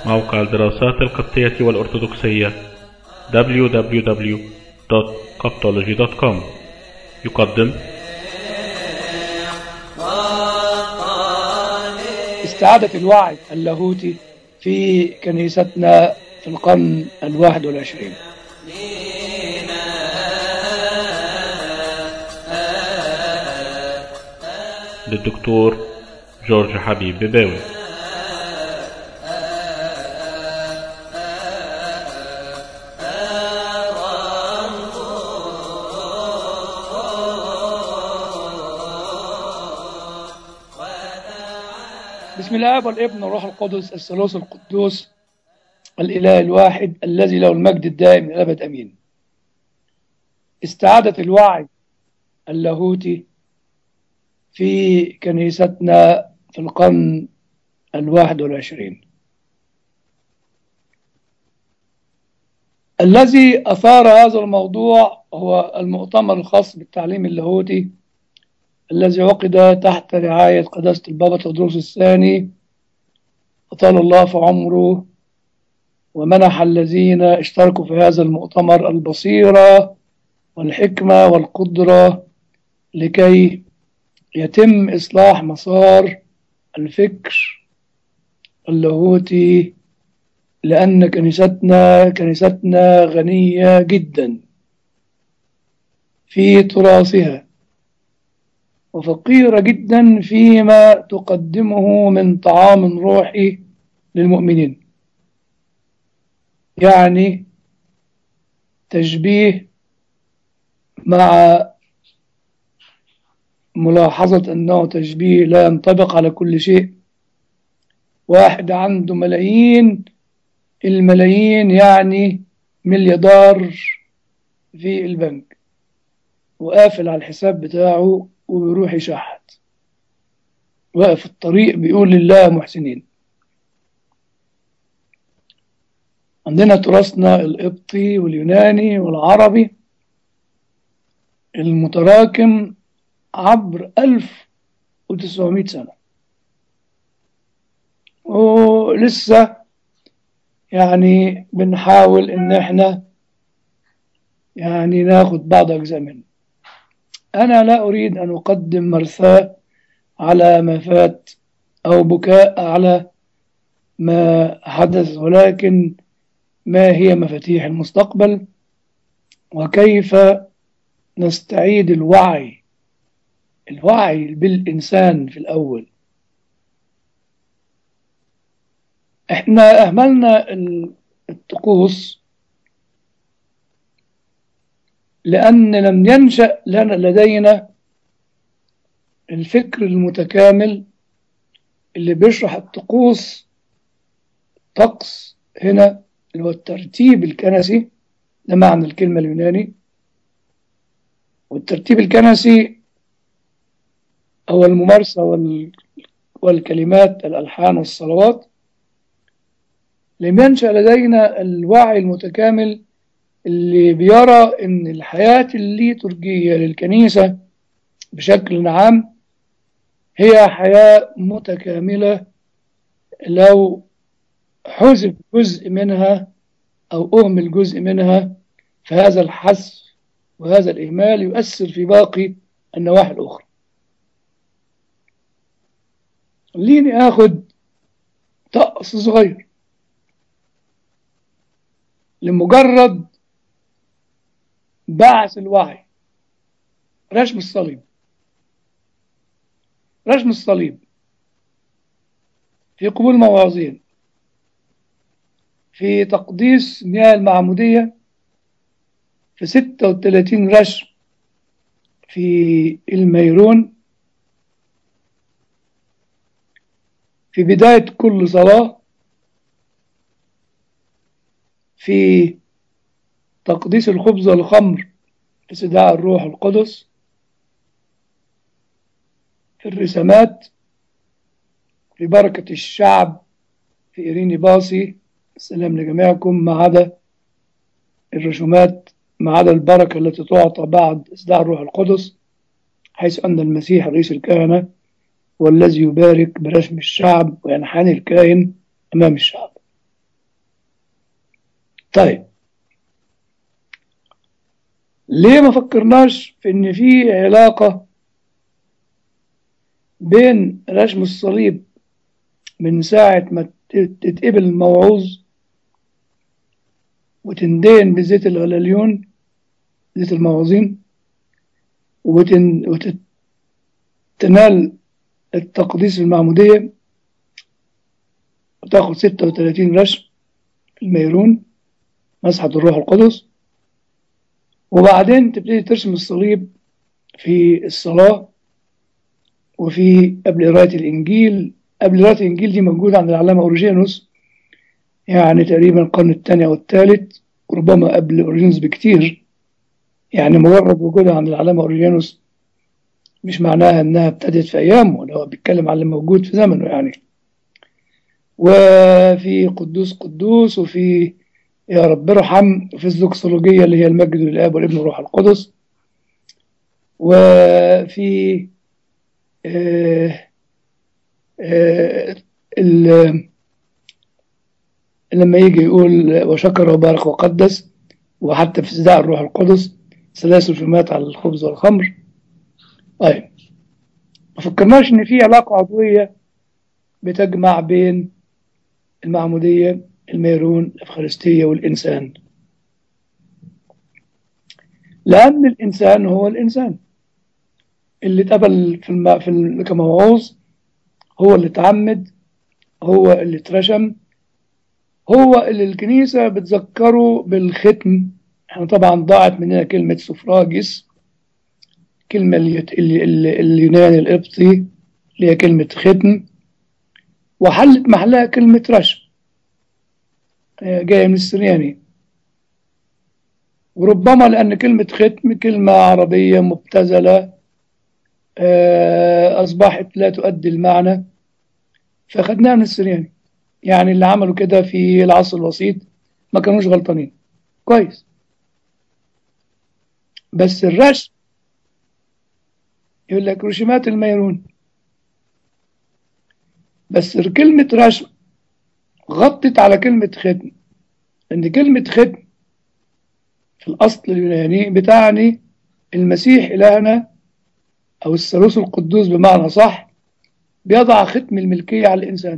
موقع الدراسات القبطية والأرثوذكسية www.coptology.com يقدم استعادة الوعي اللاهوتي في كنيستنا في القرن الواحد والعشرين للدكتور جورج حبيب بباوي بسم الله والابن والروح القدس الثالوث القدوس الإله الواحد الذي له المجد الدائم إلى الأبد أمين استعادة الوعي اللاهوتي في كنيستنا في القرن الواحد والعشرين الذي أثار هذا الموضوع هو المؤتمر الخاص بالتعليم اللاهوتي الذي عقد تحت رعاية قداسة البابا تودروس الثاني أطال الله في عمره ومنح الذين اشتركوا في هذا المؤتمر البصيرة والحكمة والقدرة لكي يتم إصلاح مسار الفكر اللاهوتي لأن كنيستنا كنيستنا غنية جدا في تراثها وفقيرة جدا فيما تقدمه من طعام روحي للمؤمنين يعني تشبيه مع ملاحظة أنه تشبيه لا ينطبق على كل شيء واحد عنده ملايين الملايين يعني مليار في البنك وقافل على الحساب بتاعه ويروح يشحت واقف الطريق بيقول لله محسنين عندنا تراثنا القبطي واليوناني والعربي المتراكم عبر 1900 سنة ولسه يعني بنحاول ان احنا يعني ناخد بعض اجزاء منه انا لا اريد ان اقدم مرثاة على ما فات او بكاء على ما حدث ولكن ما هي مفاتيح المستقبل وكيف نستعيد الوعي الوعي بالإنسان في الأول احنا أهملنا الطقوس لأن لم ينشأ لنا لدينا الفكر المتكامل اللي بيشرح الطقوس طقس هنا اللي هو الترتيب الكنسي ده معنى الكلمة اليوناني والترتيب الكنسي هو الممارسة وال... والكلمات الألحان والصلوات لم ينشأ لدينا الوعي المتكامل اللي بيرى أن الحياة الليتورجية للكنيسة بشكل عام هي حياة متكاملة لو حذف جزء منها أو أهمل جزء منها فهذا الحذف وهذا الإهمال يؤثر في باقي النواحي الأخرى خليني آخد طقس صغير لمجرد بعث الوعي رسم الصليب رسم الصليب في قبول موعظين في تقديس مياه المعمودية في 36 رشم في الميرون في بداية كل صلاة في تقديس الخبز والخمر في استدعاء الروح القدس في الرسمات في بركة الشعب في إيريني باصي السلام لجميعكم ما عدا الرسومات ما عدا البركة التي تعطى بعد إصدار الروح القدس حيث أن المسيح رئيس الكهنة والذي يبارك برسم الشعب وينحني الكاهن أمام الشعب طيب ليه ما فكرناش في ان في علاقة بين رسم الصليب من ساعة ما تتقبل الموعوظ وتندين بزيت الغلاليون زيت الموعظين وتن... وتنال التقديس المعمودية وتاخد 36 رشم في الميرون مسحة الروح القدس وبعدين تبتدي ترسم الصليب في الصلاة وفي قبل قراءة الإنجيل قبل قراءة الإنجيل دي موجودة عند العلامة أورجينوس يعني تقريبا القرن الثاني أو الثالث وربما قبل أورجينوس بكتير يعني مجرد وجودها عند العلامة أورجينوس مش معناها إنها ابتدت في أيامه ده هو بيتكلم على اللي موجود في زمنه يعني وفي قدوس قدوس وفي يا رب ارحم وفي الزوكسولوجية اللي هي المجد للآب والابن والروح القدس وفي آه آه لما يجي يقول وشكر وبارك وقدس وحتى في ازداء الروح القدس سلاسل فيمات على الخبز والخمر طيب ما فكرناش ان في علاقة عضوية بتجمع بين المعمودية الميرون الأفخارستية والإنسان لأن الإنسان هو الإنسان اللي اتقبل في الم... في ال... كموعوظ هو اللي اتعمد هو اللي اترشم هو اللي الكنيسة بتذكره بالختم احنا طبعا ضاعت مننا كلمة سفراجس كلمة اليت... ال... ال... اليوناني القبطي اللي هي كلمة ختم وحلت محلها كلمة رشم جاية من السرياني وربما لأن كلمة ختم كلمة عربية مبتذلة أصبحت لا تؤدي المعنى فأخذناها من السرياني يعني اللي عملوا كده في العصر الوسيط ما كانوش غلطانين كويس بس الرشم يقول لك رشمات الميرون بس كلمة رشم غطت على كلمة ختم لأن كلمة ختم في الأصل اليوناني بتعني المسيح إلهنا أو الثالوث القدوس بمعنى صح بيضع ختم الملكية على الإنسان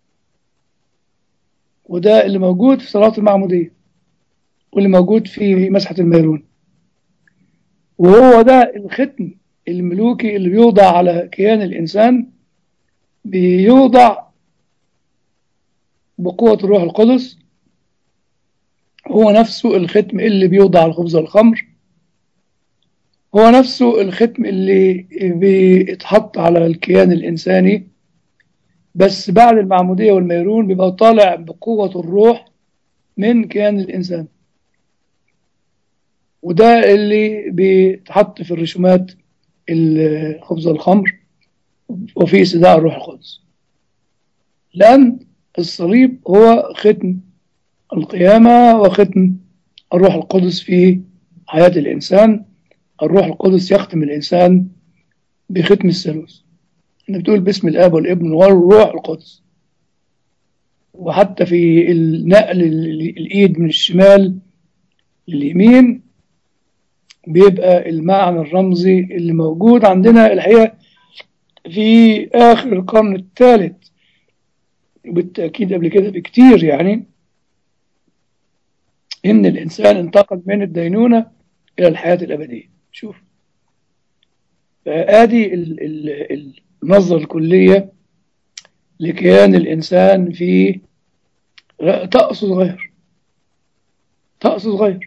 وده اللي موجود في صلاة المعمودية واللي موجود في مسحة الميرون وهو ده الختم الملوكي اللي بيوضع على كيان الإنسان بيوضع بقوة الروح القدس هو نفسه الختم اللي بيوضع على الخبز والخمر هو نفسه الختم اللي بيتحط على الكيان الإنساني بس بعد المعمودية والميرون بيبقى طالع بقوة الروح من كيان الإنسان وده اللي بيتحط في الرسومات الخبز والخمر وفي استدعاء الروح القدس لأن الصليب هو ختم القيامة وختم الروح القدس في حياة الإنسان الروح القدس يختم الإنسان بختم الثالوث أنت بتقول باسم الآب والابن والروح القدس وحتى في النقل الإيد من الشمال لليمين بيبقى المعنى الرمزي اللي موجود عندنا الحقيقة في آخر القرن الثالث وبالتأكيد قبل كده بكتير يعني إن الإنسان انتقل من الدينونة إلى الحياة الأبدية شوف فآدي النظرة الكلية لكيان الإنسان في طقس صغير طقس صغير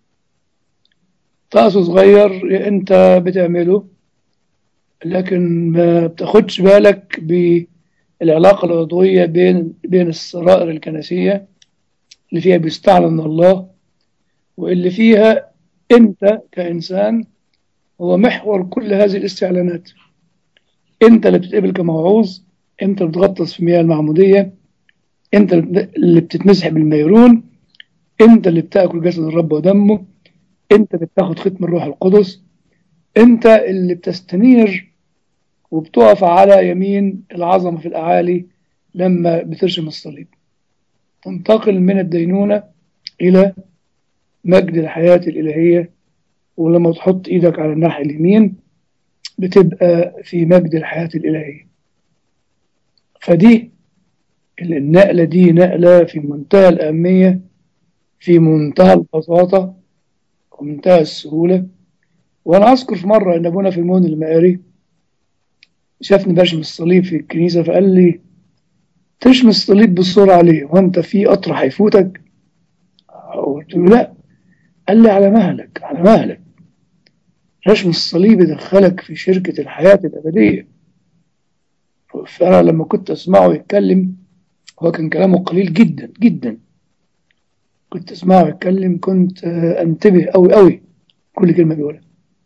طقس صغير أنت بتعمله لكن ما بتاخدش بالك بالعلاقة العضوية بين بين السرائر الكنسية اللي فيها بيستعلن الله واللي فيها أنت كإنسان هو محور كل هذه الاستعلانات أنت اللي بتتقبل كموعوظ أنت اللي بتغطس في مياه المعمودية أنت اللي بتتمسح بالميرون أنت اللي بتاكل جسد الرب ودمه أنت اللي بتاخد ختم الروح القدس أنت اللي بتستنير وبتقف على يمين العظمة في الأعالي لما بترشم الصليب تنتقل من الدينونة إلى مجد الحياة الإلهية ولما تحط إيدك على الناحية اليمين بتبقى في مجد الحياة الإلهية فدي النقلة دي نقلة في منتهى الأهمية في منتهى البساطة ومنتهى السهولة وأنا أذكر في مرة إن أبونا في المون المقاري شافني برشم الصليب في الكنيسة فقال لي ترشم الصليب بالسرعة ليه؟ وأنت في قطر هيفوتك؟ قلت له لا قال لي على مهلك على مهلك رشم الصليب يدخلك في شركة الحياة الأبدية فأنا لما كنت أسمعه يتكلم هو كان كلامه قليل جدا جدا كنت أسمعه يتكلم كنت أنتبه أوي أوي كل كلمة بيقولها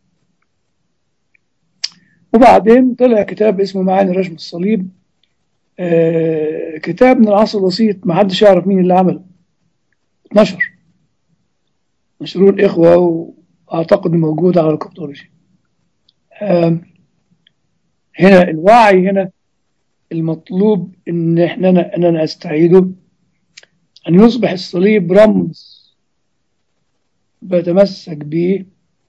وبعدين طلع كتاب اسمه معاني رشم الصليب آه كتاب من العصر الوسيط ما حدش يعرف مين اللي عمله اتنشر نشروه الإخوة وأعتقد موجود على الكوبتولوجي آه هنا الوعي هنا المطلوب إن إحنا أن أنا أستعيده أن يصبح الصليب رمز بتمسك به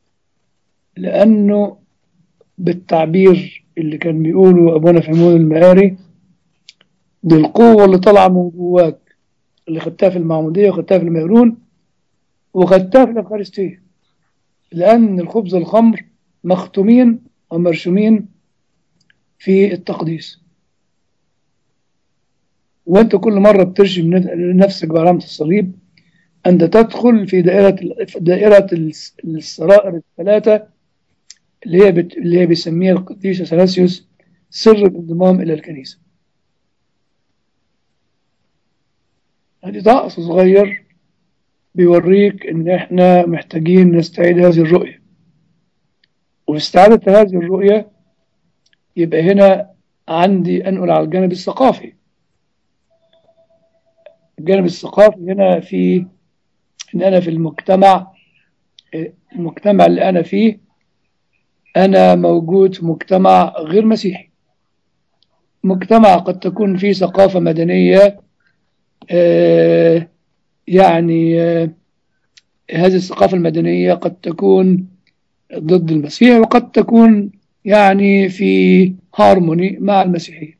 لأنه بالتعبير اللي كان بيقوله أبونا فهمون المقاري دي القوة اللي طالعة من جواك اللي خدتها في المعمودية وخدتها في الميرون وخدتها في الأفخارستية لأن الخبز والخمر مختومين ومرشومين في التقديس وانت كل مرة بترشم نفسك بعلامة الصليب أنت تدخل في دائرة دائرة السرائر الثلاثة اللي هي بت... اللي هي بيسميها القديس اثناسيوس سر الانضمام إلى الكنيسة. هذه طقس صغير بيوريك إن إحنا محتاجين نستعيد هذه الرؤية. واستعادة هذه الرؤية يبقى هنا عندي أنقل على الجانب الثقافي. الجانب الثقافي هنا في إن أنا في المجتمع المجتمع اللي أنا فيه أنا موجود في مجتمع غير مسيحي مجتمع قد تكون فيه ثقافة مدنية آه يعني آه هذه الثقافة المدنية قد تكون ضد المسيح وقد تكون يعني في هارموني مع المسيحية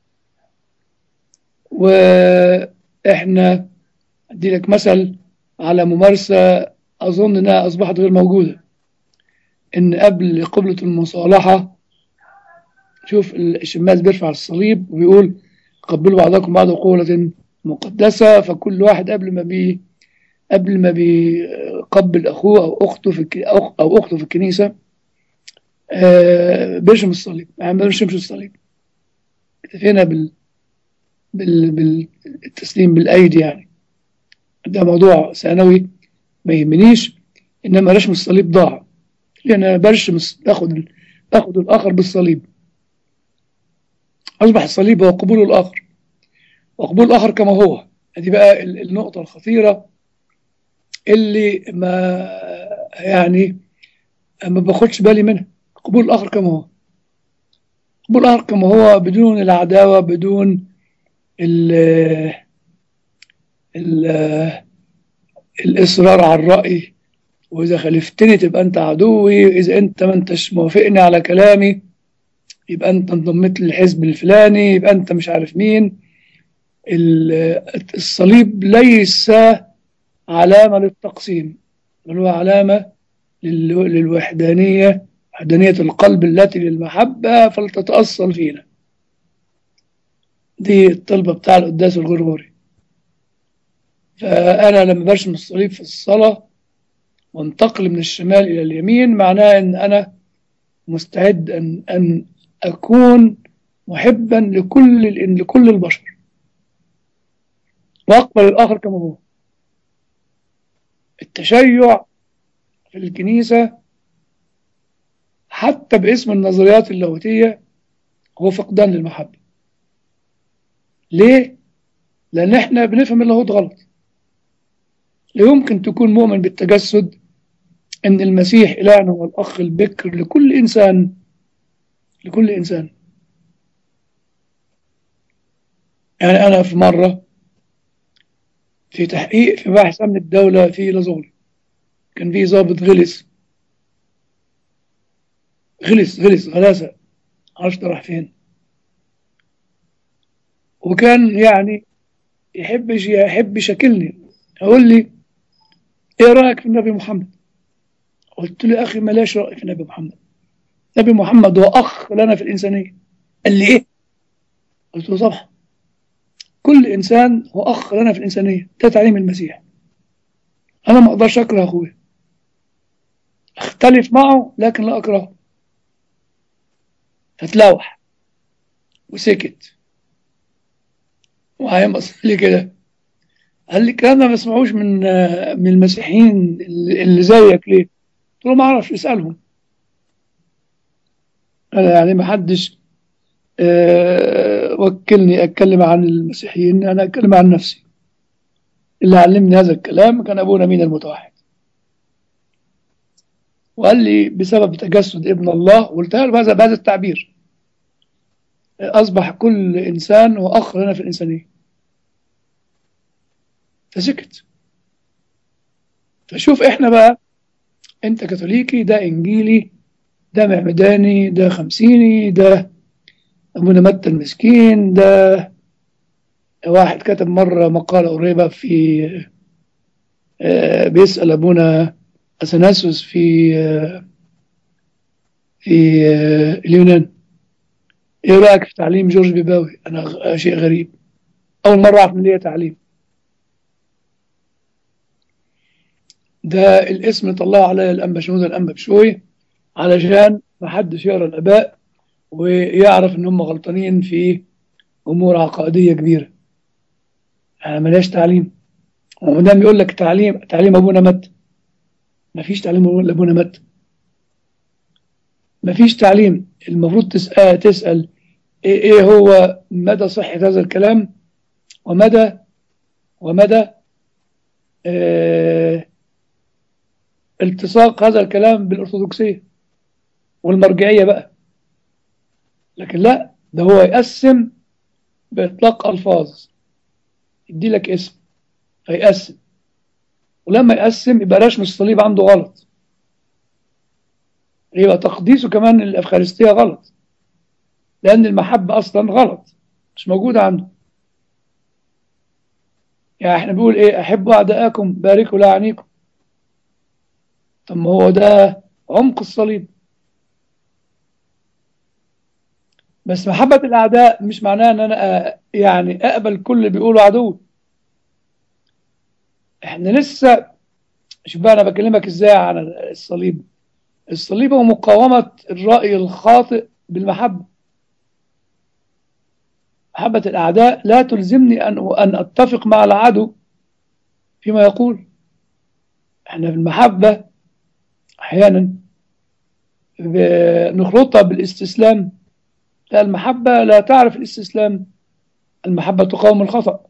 وإحنا أدي لك مثل على ممارسة أظن أنها أصبحت غير موجودة إن قبل قبلة المصالحة شوف الشماس بيرفع الصليب وبيقول قبلوا بعضكم بعض قولة مقدسة فكل واحد قبل ما بي قبل ما بيقبل أخوه أو أخته في أو, أو أخته في الكنيسة آه بيرشم الصليب يعني ما بيرشمش الصليب اكتفينا بال بال بالتسليم بالأيدي يعني ده موضوع ثانوي ما يهمنيش إنما رشم الصليب ضاع لأن أنا برشم باخد باخد الآخر بالصليب أصبح الصليب هو قبول الآخر وقبول الآخر كما هو هذه بقى النقطة الخطيرة اللي ما يعني ما باخدش بالي منها قبول الآخر كما هو قبول الآخر كما هو بدون العداوة بدون ال ال الإصرار على الرأي وإذا خالفتني تبقى أنت عدوي إذا أنت ما أنتش موافقني على كلامي يبقى أنت انضميت للحزب الفلاني يبقى أنت مش عارف مين الصليب ليس علامة للتقسيم بل هو علامة للوحدانية وحدانية القلب التي للمحبة فلتتأصل فينا دي الطلبة بتاع القداس الغرغوري فأنا لما برشم الصليب في الصلاة وانتقل من الشمال إلى اليمين معناه أن أنا مستعد أن, أن أكون محبا لكل لكل البشر وأقبل الآخر كما هو التشيع في الكنيسة حتى باسم النظريات اللاهوتية هو فقدان للمحبة ليه؟ لأن احنا بنفهم اللاهوت غلط لا يمكن تكون مؤمن بالتجسد ان المسيح إلهنا هو الأخ البكر لكل إنسان لكل إنسان يعني أنا في مرة في تحقيق في مباحث أمن الدولة في لازغلي كان في ضابط غلس غلس غلس غلاسة معرفش راح فين وكان يعني يحب يحب يشكلني يقول لي ايه رايك في النبي محمد قلت له يا اخي ملاش راي في النبي محمد النبي محمد هو اخ لنا في الانسانيه قال لي ايه قلت له طبعا كل انسان هو اخ لنا في الانسانيه ده تعليم المسيح انا ما اقدرش اكره اخويا اختلف معه لكن لا اكرهه فتلوح وسكت وعيان بص لي كده قال لي الكلام ده ما اسمعوش من من المسيحيين اللي زيك ليه؟ قلت له ما اعرفش اسالهم انا يعني ما حدش أه وكلني اتكلم عن المسيحيين انا اتكلم عن نفسي اللي علمني هذا الكلام كان ابونا مين المتوحد وقال لي بسبب تجسد ابن الله قلتها له بهذا بهذا التعبير اصبح كل انسان هو اخ لنا في الانسانيه فسكت فشوف احنا بقى انت كاثوليكي ده انجيلي ده معمداني ده خمسيني ده ابونا متى المسكين ده واحد كتب مرة مقالة قريبة في آه بيسأل ابونا اثناسوس في آه في آه اليونان ايه رايك في تعليم جورج بيباوي انا شيء غريب اول مرة اعرف ان ليه تعليم ده الاسم طلعه عليا الأنبا شنودة الأنبا بشوي علشان ما حدش يقرا الآباء ويعرف إن هم غلطانين في أمور عقائدية كبيرة أنا ملاش تعليم وما دام يقول لك تعليم تعليم أبونا مت ما فيش تعليم لأبونا مت ما فيش تعليم المفروض تسأل, تسأل إيه, إيه هو مدى صحة هذا الكلام ومدى ومدى آه التصاق هذا الكلام بالأرثوذكسية والمرجعية بقى لكن لا ده هو يقسم بإطلاق ألفاظ يدي لك اسم فيقسم ولما يقسم يبقى رسم الصليب عنده غلط يبقى تقديسه كمان الأفخارستية غلط لأن المحبة أصلا غلط مش موجودة عنده يعني احنا بنقول ايه أحبوا أعداءكم باركوا لعنيكم طب ما هو ده عمق الصليب بس محبة الأعداء مش معناه إن أنا يعني أقبل كل اللي بيقولوا عدو إحنا لسه شوف بقى أنا بكلمك إزاي عن الصليب الصليب هو مقاومة الرأي الخاطئ بالمحبة محبة الأعداء لا تلزمني أن أن أتفق مع العدو فيما يقول إحنا في المحبة أحيانا نخلطها بالاستسلام لا المحبة لا تعرف الاستسلام المحبة تقاوم الخطأ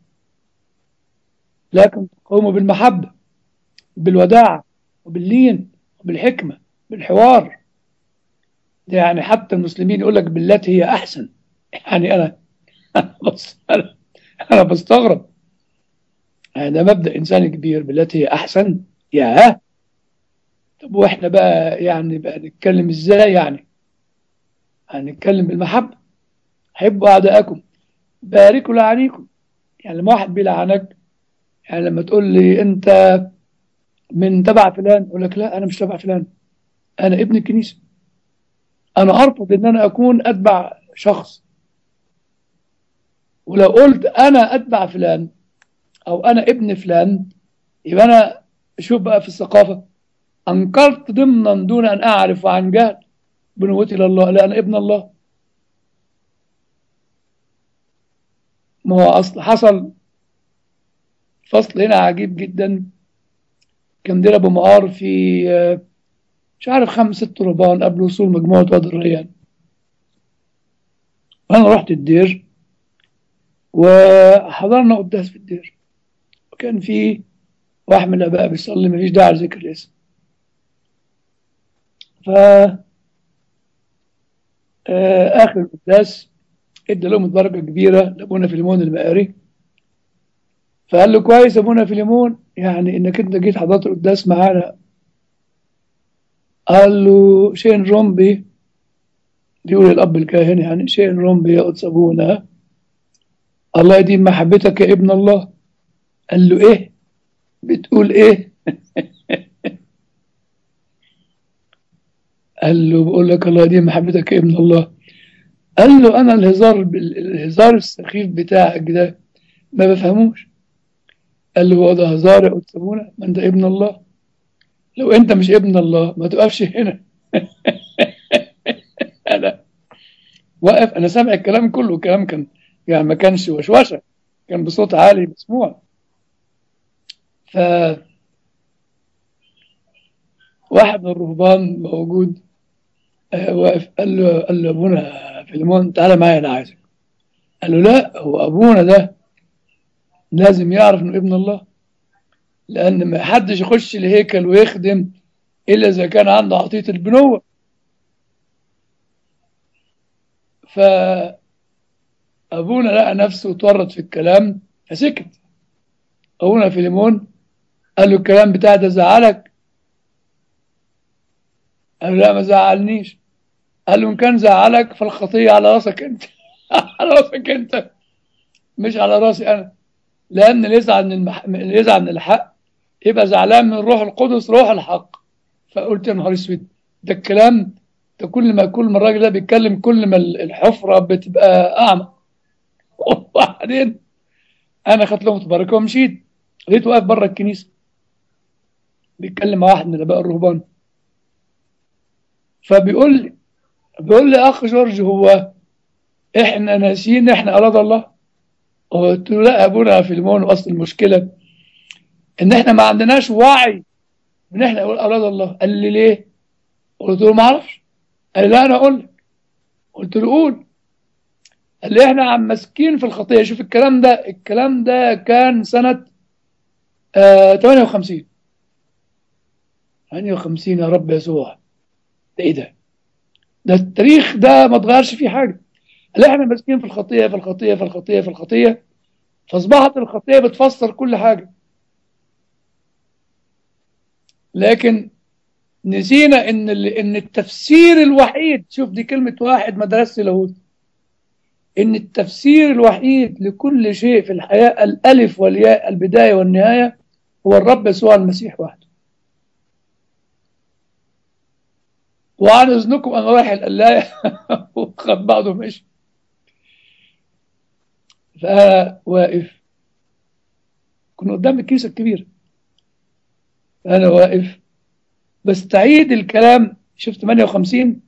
لكن تقاوم بالمحبة بالوداعة وباللين وبالحكمة بالحوار يعني حتى المسلمين يقول لك بالتي هي أحسن يعني أنا أنا, بس أنا, أنا بستغرب هذا مبدأ إنساني كبير بالتي هي أحسن ياه طب واحنا بقى يعني بقى نتكلم ازاي يعني هنتكلم بالمحبة حبوا أعداءكم باركوا لعنيكم يعني لما واحد بيلعنك يعني لما تقول لي أنت من تبع فلان أقول لك لا أنا مش تبع فلان أنا ابن الكنيسة أنا أرفض إن أنا أكون أتبع شخص ولو قلت أنا أتبع فلان أو أنا ابن فلان يبقى أنا شوف بقى في الثقافة أنكرت ضمنا دون أن أعرف عن جهل بنوتي لله لا أنا ابن الله ما هو أصل حصل فصل هنا عجيب جدا كان دير أبو مقار في مش عارف خمس ست رهبان قبل وصول مجموعة وادي الريان أنا رحت الدير وحضرنا قداس في الدير وكان في واحد من الآباء بيصلي مفيش داعي لذكر الاسم ف آخر القداس ادى لهم درجة كبيرة لأبونا فيليمون المقاري فقال له كويس يا ابونا فيليمون يعني انك انت جيت حضرت القداس معانا قال له شين رمبي بيقول الاب الكاهن يعني شين رمبي يا قدس ابونا الله يديم محبتك يا ابن الله قال له ايه بتقول ايه قال له بقول لك الله يديم محبتك يا ابن الله قال له انا الهزار الهزار السخيف بتاعك ده ما بفهموش قال له هو ده هزار يا قدس ابونا ما انت ابن الله لو انت مش ابن الله ما تقفش هنا انا واقف انا سامع الكلام كله الكلام كان يعني ما كانش وشوشه كان بصوت عالي مسموع ف واحد من الرهبان موجود آه واقف قال له قال له ابونا فيلمون تعالى معايا انا عايزك قال له لا هو ابونا ده لازم يعرف انه ابن الله لان ما حدش يخش الهيكل ويخدم الا اذا كان عنده عطيه البنوه ف ابونا لقى نفسه اتورط في الكلام فسكت ابونا فيليمون قال له الكلام بتاعي ده زعلك قال له لا ما زعلنيش قال له ان كان زعلك فالخطيه على راسك انت على راسك انت مش على راسي انا لان اللي يزعل من المح... اللي يزعل من الحق يبقى زعلان من روح القدس روح الحق فقلت يا نهار اسود ده الكلام ده كل ما كل ما الراجل ده بيتكلم كل ما الحفره بتبقى اعمى وبعدين انا خدت لهم تبارك ومشيت لقيته واقف بره الكنيسه بيتكلم مع واحد من الاباء الرهبان فبيقول لي بيقول لي اخ جورج هو احنا ناسيين احنا اولاد الله قلت له لا ابونا في المون اصل المشكله ان احنا ما عندناش وعي ان احنا اولاد الله قال لي ليه قلت له ما اعرفش قال لي لا انا اقول لك قلت له قول قال لي احنا عم ماسكين في الخطيه شوف الكلام ده الكلام ده كان سنه آه 58 58 يا رب يسوع ده ايه ده ده التاريخ ده ما اتغيرش فيه حاجه قال احنا ماسكين في الخطيه في الخطيه في الخطيه في الخطيه فاصبحت الخطيه بتفسر كل حاجه لكن نسينا ان ان التفسير الوحيد شوف دي كلمه واحد مدرسه لاهوت ان التفسير الوحيد لكل شيء في الحياه الالف والياء البدايه والنهايه هو الرب يسوع المسيح وحده وعن اذنكم انا رايح القلايه وخد بعضه ماشي فانا واقف كنا قدام الكنيسه الكبيره فانا واقف بستعيد الكلام شوف 58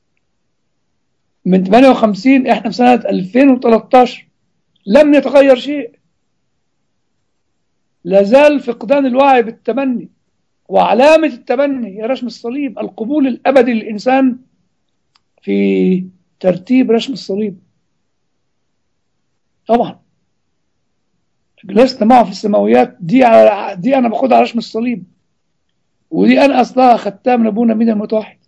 من 58 احنا في سنه 2013 لم يتغير شيء لازال فقدان الوعي بالتبني وعلامة التبني هي رسم الصليب القبول الأبدي للإنسان في ترتيب رسم الصليب طبعا جلسنا معه في السماويات دي على دي أنا باخدها على رسم الصليب ودي أنا أصلها أخدتها من أبونا مين المتوحد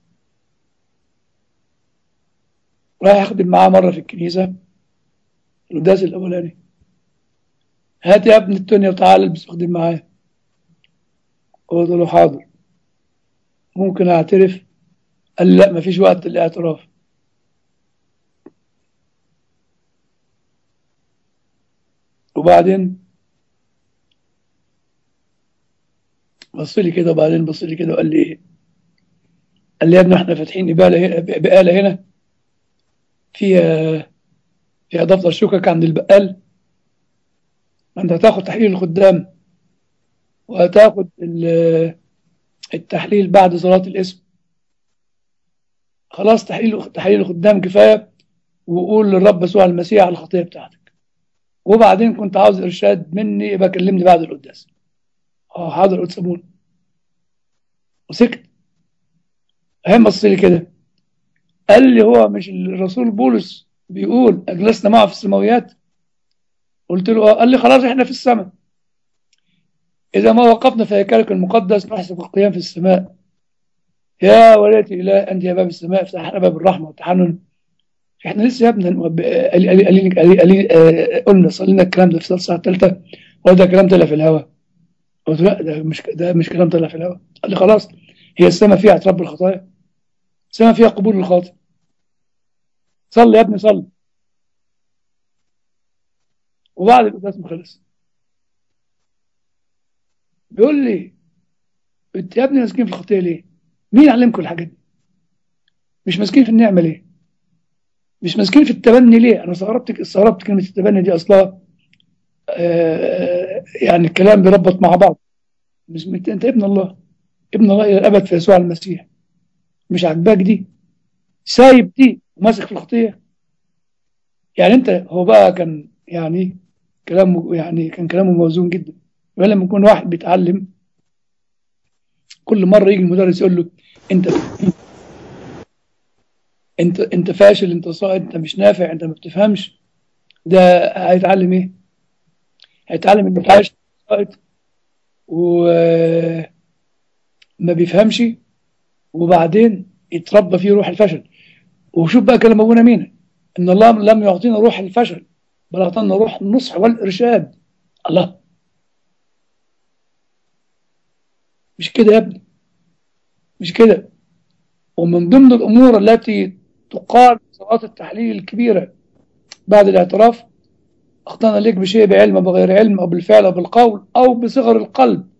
رايح أخدم معاه مرة في الكنيسة القداس الأولاني هات يا ابن الدنيا وتعالى البس اخدم معايا قلت له حاضر ممكن اعترف قال لا مفيش وقت للاعتراف وبعدين بص لي كده وبعدين بص لي كده وقال لي ايه قال لي يا ابني احنا فاتحين بقالة هنا بقالة هنا فيها فيها دفتر شكك عند البقال انت هتاخد تحليل الخدام وهتاخد التحليل بعد صلاة الاسم خلاص تحليل تحليل الخدام كفاية وقول للرب يسوع المسيح على الخطية بتاعتك وبعدين كنت عاوز إرشاد مني يبقى كلمني بعد القداس اه حاضر قدس ابونا وسكت هم بص لي كده قال لي هو مش الرسول بولس بيقول أجلسنا معه في السماويات قلت له اه قال لي خلاص احنا في السماء إذا ما وقفنا في هيكلك المقدس نحسب القيام في السماء يا ولاتي إله أنت يا باب السماء افتح لنا باب الرحمة والتحنن احنا لسه يا ابني قال لي قال لي قال لي قلنا صلينا الكلام ده في الساعة الثالثة ولا ده كلام طلع في الهواء قلت له لا ده مش ده مش كلام طلع في الهواء قال لي خلاص هي السماء فيها اعتراف بالخطايا السماء فيها قبول الخاطئ صلي يا ابني صلي وبعد القداس ما خلص بيقول لي انت يا ابني ماسكين في الخطيه ليه؟ مين علمكم الحاجات دي؟ مش ماسكين في النعمه ليه؟ مش ماسكين في التبني ليه؟ انا استغربت استغربت كلمه التبني دي اصلها آه يعني الكلام بيربط مع بعض مش انت انت ابن الله ابن الله الى الابد في يسوع المسيح مش عاجباك دي سايب دي وماسك في الخطيه يعني انت هو بقى كان يعني كلامه يعني كان كلامه موزون جدا يقول لما يكون واحد بيتعلم كل مره يجي المدرس يقول له انت انت انت فاشل انت صائد انت مش نافع انت ما بتفهمش ده هيتعلم ايه؟ هيتعلم انه فاشل صائد وما بيفهمش وبعدين يتربى فيه روح الفشل وشوف بقى كلام ابونا مين ان الله لم يعطينا روح الفشل بل اعطانا روح النصح والارشاد الله مش كده يا ابني مش كده ومن ضمن الامور التي تقال صلاه التحليل الكبيره بعد الاعتراف اخطانا ليك بشيء بعلم او بغير علم او بالفعل او بالقول او بصغر القلب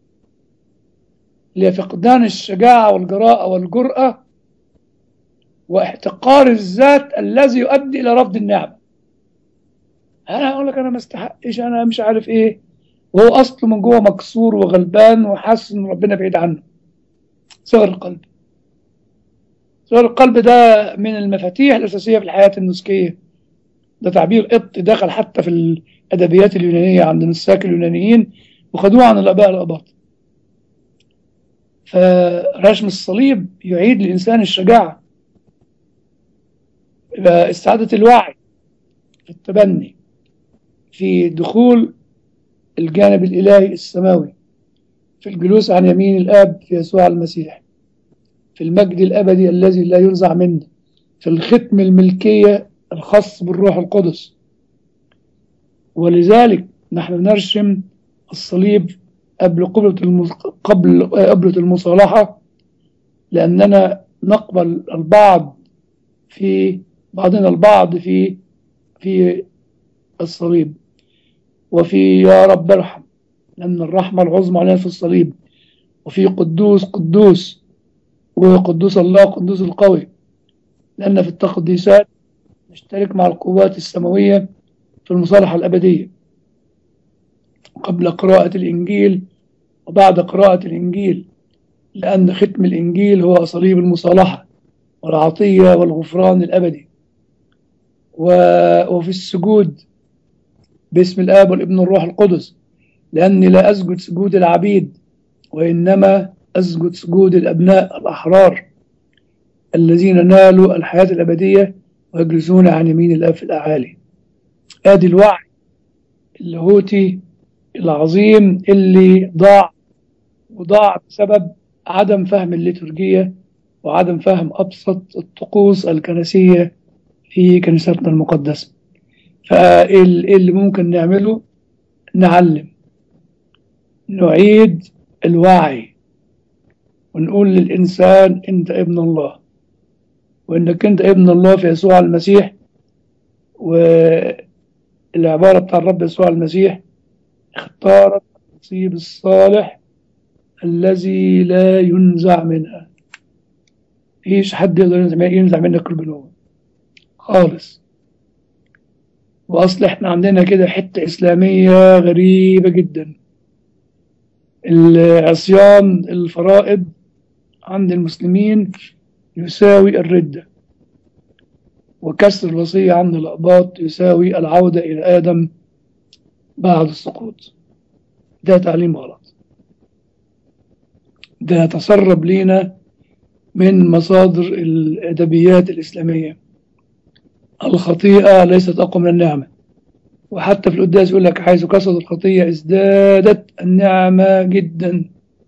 لفقدان الشجاعه والجراءه والجراه واحتقار الذات الذي يؤدي الى رفض النعمه انا اقول لك انا ما استحقش انا مش عارف ايه وهو اصله من جوه مكسور وغلبان وحاسس ان ربنا بعيد عنه صغر القلب صغر القلب ده من المفاتيح الاساسيه في الحياه النسكيه ده تعبير قط دخل حتى في الادبيات اليونانيه عند النساك اليونانيين وخدوه عن الاباء الاباط فرسم الصليب يعيد للانسان الشجاعه استعاده الوعي في التبني في دخول الجانب الإلهي السماوي في الجلوس عن يمين الآب في يسوع المسيح في المجد الأبدي الذي لا ينزع منه في الختم الملكية الخاص بالروح القدس ولذلك نحن نرسم الصليب قبل قبلة المص... قبل قبلة المصالحة لأننا نقبل البعض في بعضنا البعض في في الصليب وفي يا رب ارحم لأن الرحمة العظمى علينا في الصليب وفي قدوس قدوس وقدوس الله قدوس القوي لأن في التقديسات نشترك مع القوات السماوية في المصالحة الأبدية قبل قراءة الإنجيل وبعد قراءة الإنجيل لأن ختم الإنجيل هو صليب المصالحة والعطية والغفران الأبدي وفي السجود باسم الآب والابن والروح القدس لأني لا أسجد سجود العبيد وإنما أسجد سجود الأبناء الأحرار الذين نالوا الحياة الأبدية ويجلسون عن يمين الآب في الأعالي آدي الوعي اللاهوتي العظيم اللي ضاع وضاع بسبب عدم فهم الليتورجية وعدم فهم أبسط الطقوس الكنسية في كنيستنا المقدسة فاللي ممكن نعمله نعلم نعيد الوعي ونقول للإنسان أنت ابن الله وإنك أنت ابن الله في يسوع المسيح والعبارة بتاع الرب يسوع المسيح اختارت النصيب الصالح الذي لا ينزع منها فيش حد يقدر ينزع منك البنوة خالص وأصل احنا عندنا كده حتة إسلامية غريبة جدا العصيان الفرائض عند المسلمين يساوي الردة وكسر الوصية عند الأقباط يساوي العودة إلى آدم بعد السقوط ده تعليم غلط ده تسرب لينا من مصادر الأدبيات الإسلامية الخطيئة ليست أقوى من النعمة وحتى في القداس يقول لك حيث كسرت الخطية ازدادت النعمة جدا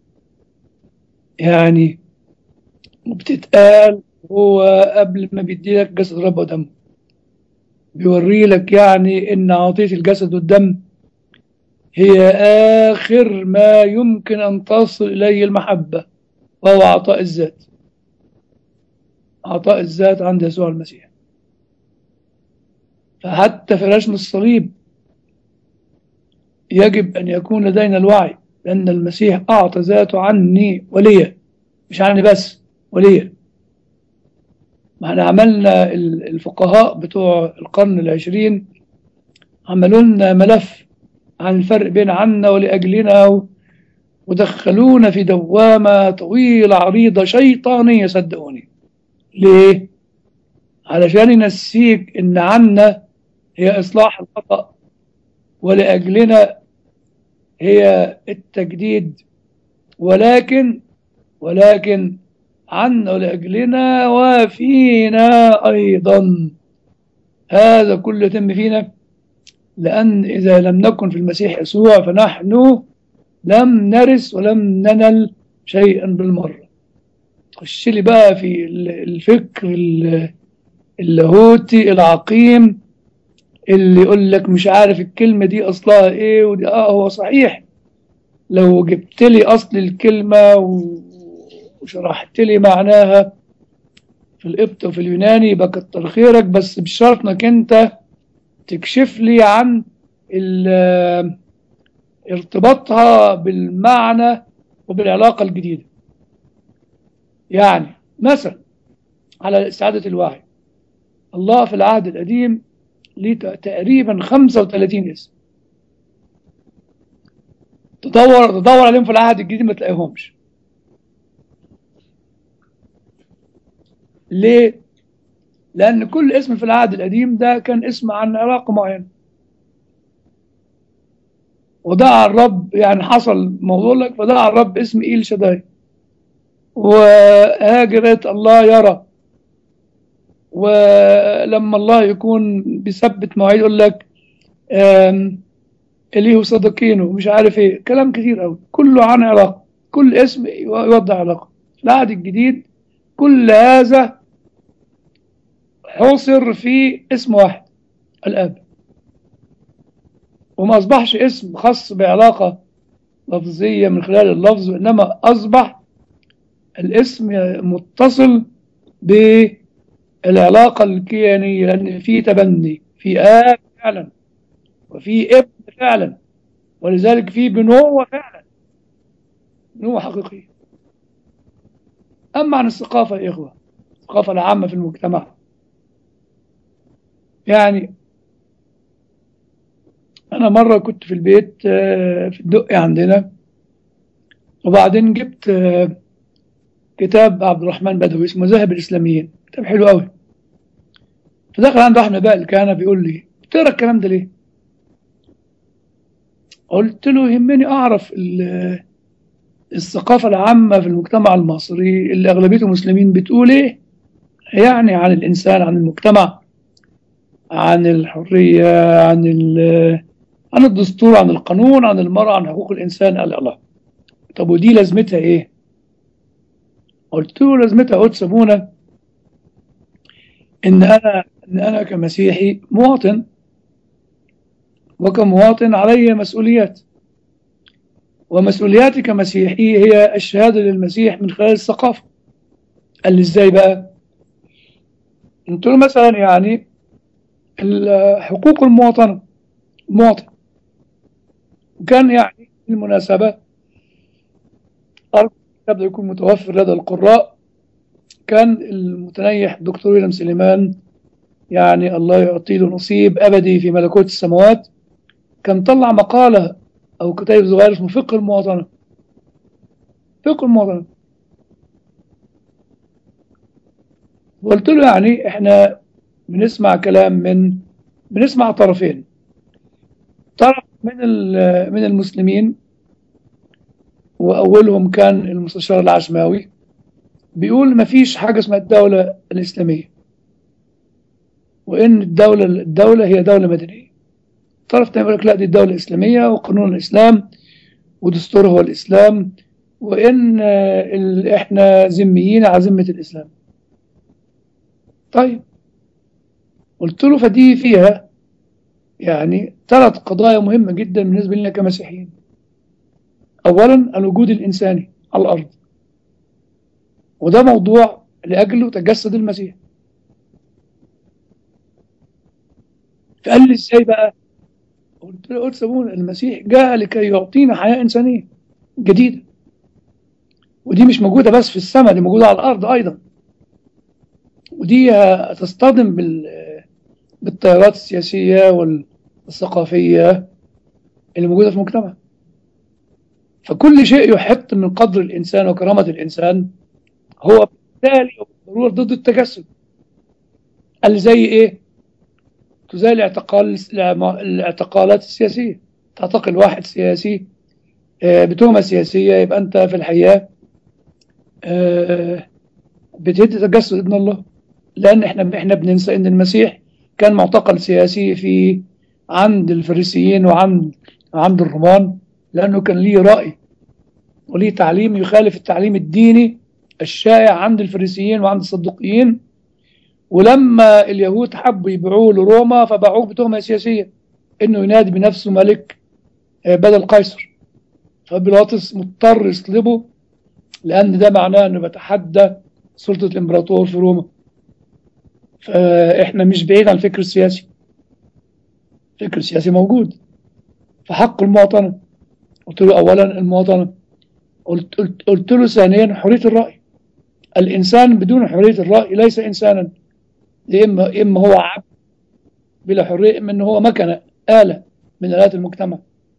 يعني وبتتقال هو قبل ما بيدي لك جسد رب ودم بيوري لك يعني ان عطية الجسد والدم هي آخر ما يمكن أن تصل إليه المحبة وهو عطاء الذات عطاء الذات عند يسوع المسيح فحتى في رسم الصليب يجب أن يكون لدينا الوعي لأن المسيح أعطى ذاته عني وليا مش عني بس وليا ما احنا عملنا الفقهاء بتوع القرن العشرين عملوا لنا ملف عن الفرق بين عنا ولأجلنا ودخلونا في دوامة طويلة عريضة شيطانية صدقوني ليه؟ علشان ينسيك إن عنا هي إصلاح الخطأ ولأجلنا هي التجديد ولكن ولكن عنا ولأجلنا وفينا أيضا هذا كله يتم فينا لأن إذا لم نكن في المسيح يسوع فنحن لم نرث ولم ننل شيئا بالمرة خش لي بقى في الفكر اللاهوتي العقيم اللي يقول لك مش عارف الكلمة دي أصلها إيه ودي آه هو صحيح لو جبت لي أصل الكلمة وشرحت لي معناها في القبط وفي اليوناني يبقى كتر خيرك بس بشرط انك انت تكشف لي عن ارتباطها بالمعنى وبالعلاقة الجديدة يعني مثلا على استعادة الوعي الله في العهد القديم ليه تقريبا 35 اسم تدور تدور عليهم في العهد الجديد ما تلاقيهمش ليه؟ لأن كل اسم في العهد القديم ده كان اسم عن علاقة معينة ودعا الرب يعني حصل موضوع لك فدعا الرب اسم إيل شداي وهاجرت الله يرى ولما الله يكون بيثبت مواعيد يقول لك إليه صدقينه مش عارف ايه كلام كتير قوي كله عن علاقة كل اسم يوضح علاقة في العهد الجديد كل هذا حصر في اسم واحد الاب وما اصبحش اسم خاص بعلاقة لفظية من خلال اللفظ وانما اصبح الاسم متصل بالعلاقة الكيانية لان في تبني في اب فعلا وفي ابن فعلا ولذلك في بنوة فعلا بنوة حقيقية أما عن الثقافة يا إخوة الثقافة العامة في المجتمع يعني أنا مرة كنت في البيت في الدقي عندنا وبعدين جبت كتاب عبد الرحمن بدوي اسمه ذهب الإسلاميين كتاب حلو قوي فدخل عند واحد من بقى الكهنة بيقول لي بتقرا الكلام ده ليه؟ قلت له يهمني أعرف الثقافة العامة في المجتمع المصري اللي أغلبيته مسلمين بتقول إيه يعني عن الإنسان عن المجتمع عن الحرية عن عن الدستور عن القانون عن المرأة عن حقوق الإنسان قال الله طب ودي لازمتها إيه قلت له لازمتها قدس أبونا إن أنا إن أنا كمسيحي مواطن وكمواطن علي مسؤوليات ومسؤولياتي كمسيحي هي الشهادة للمسيح من خلال الثقافة قال لي ازاي بقى قلت له مثلا يعني حقوق المواطنة المواطن وكان يعني بالمناسبة قبل يكون متوفر لدى القراء كان المتنيح دكتور ويليام سليمان يعني الله يعطي له نصيب أبدي في ملكوت السماوات كان طلع مقالة أو كتاب صغير اسمه فقه المواطنة فقه المواطنة وقلت له يعني احنا بنسمع كلام من بنسمع طرفين طرف من من المسلمين وأولهم كان المستشار العشماوي بيقول ما فيش حاجة اسمها الدولة الإسلامية وإن الدولة الدولة هي دولة مدنية طرف تاني يقول لك لا دي الدولة الإسلامية وقانون الإسلام ودستور هو الإسلام وإن إحنا ذميين على ذمة الإسلام طيب قلت له فدي فيها يعني ثلاث قضايا مهمة جدا بالنسبة لنا كمسيحيين أولا الوجود الإنساني على الأرض وده موضوع لأجله تجسد المسيح فقال لي ازاي بقى قلت له قلت سابونا المسيح جاء لكي يعطينا حياة إنسانية جديدة ودي مش موجودة بس في السماء دي موجودة على الأرض أيضا ودي تصطدم بال بالتيارات السياسية والثقافية اللي موجودة في المجتمع فكل شيء يحط من قدر الإنسان وكرامة الإنسان هو بالتالي ضرورة ضد التجسد قال زي إيه؟ زي الاعتقال الاعتقالات السياسية تعتقل واحد سياسي بتهمة سياسية يبقى أنت في الحياة بتهد تجسد ابن الله لأن احنا احنا بننسى إن المسيح كان معتقل سياسي في عند الفريسيين وعند عند الرومان لأنه كان ليه رأي وليه تعليم يخالف التعليم الديني الشائع عند الفريسيين وعند الصدوقيين ولما اليهود حبوا يبيعوه لروما فباعوه بتهمة سياسية انه ينادي بنفسه ملك بدل قيصر فبيلاطس مضطر يصلبه لان ده معناه انه بيتحدى سلطة الامبراطور في روما فاحنا مش بعيد عن الفكر السياسي الفكر السياسي موجود فحق المواطنة قلت له اولا المواطنة قلت, قلت, قلت له ثانيا حرية الرأي الإنسان بدون حرية الرأي ليس إنسانا إما, إما هو عبد بلا حرية إما إن هو مكنة آلة من آلات المجتمع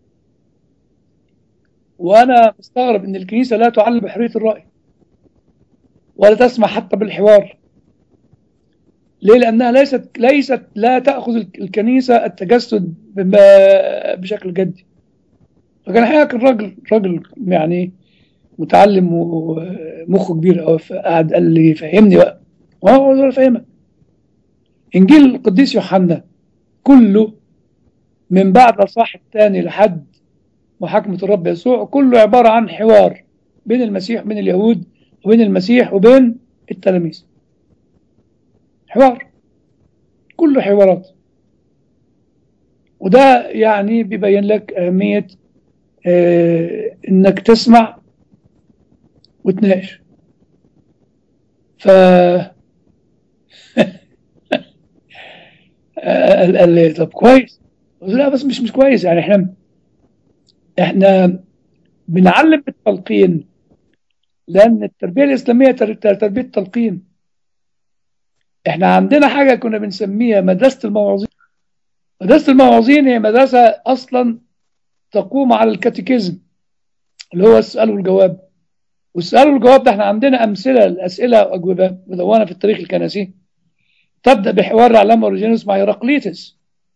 وأنا مستغرب إن الكنيسة لا تعلم بحرية الرأي ولا تسمح حتى بالحوار ليه؟ لأنها ليست ليست لا تأخذ الكنيسة التجسد بشكل جدي فكان حقيقة كان راجل راجل يعني متعلم ومخه كبير قوي فقعد قال لي فهمني بقى وانا قلت فاهمك انجيل القديس يوحنا كله من بعد الاصحاح الثاني لحد محاكمة الرب يسوع كله عبارة عن حوار بين المسيح وبين اليهود وبين المسيح وبين التلاميذ حوار كله حوارات وده يعني بيبين لك أهمية آه إنك تسمع وتناقش ف قال قال لي طب كويس قلت لا بس مش مش كويس يعني احنا احنا بنعلم بالتلقين لان التربيه الاسلاميه تربيه تلقين احنا عندنا حاجه كنا بنسميها مدرسه المواعظين مدرسه المواعظين هي مدرسه اصلا تقوم على الكاتيكيزم اللي هو السؤال والجواب والسؤال والجواب ده احنا عندنا امثله الاسئله واجوبه مدونه في التاريخ الكنسي تبدا بحوار العلامه اوريجينوس مع هيراقليتس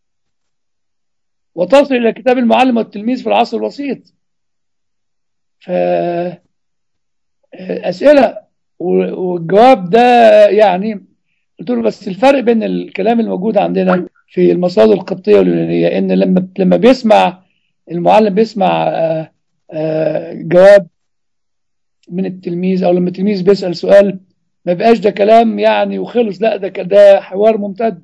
وتصل الى كتاب المعلم والتلميذ في العصر الوسيط ف اسئله والجواب ده يعني قلت له بس الفرق بين الكلام الموجود عندنا في المصادر القبطيه واليونانيه ان لما لما بيسمع المعلم بيسمع جواب من التلميذ او لما التلميذ بيسال سؤال ما بقاش ده كلام يعني وخلص لا ده ده حوار ممتد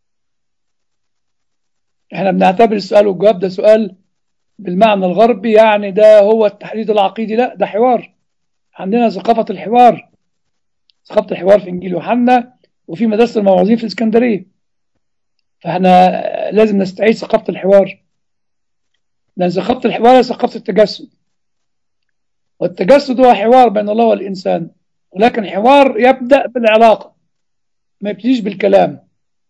احنا بنعتبر السؤال والجواب ده سؤال بالمعنى الغربي يعني ده هو التحديد العقيدي لا ده حوار عندنا ثقافة الحوار ثقافة الحوار في إنجيل يوحنا وفي مدرسة المواعظين في الإسكندرية فاحنا لازم نستعيد ثقافة الحوار لأن ثقافة الحوار هي ثقافة التجسد والتجسد هو حوار بين الله والإنسان ولكن حوار يبدأ بالعلاقة ما يبتديش بالكلام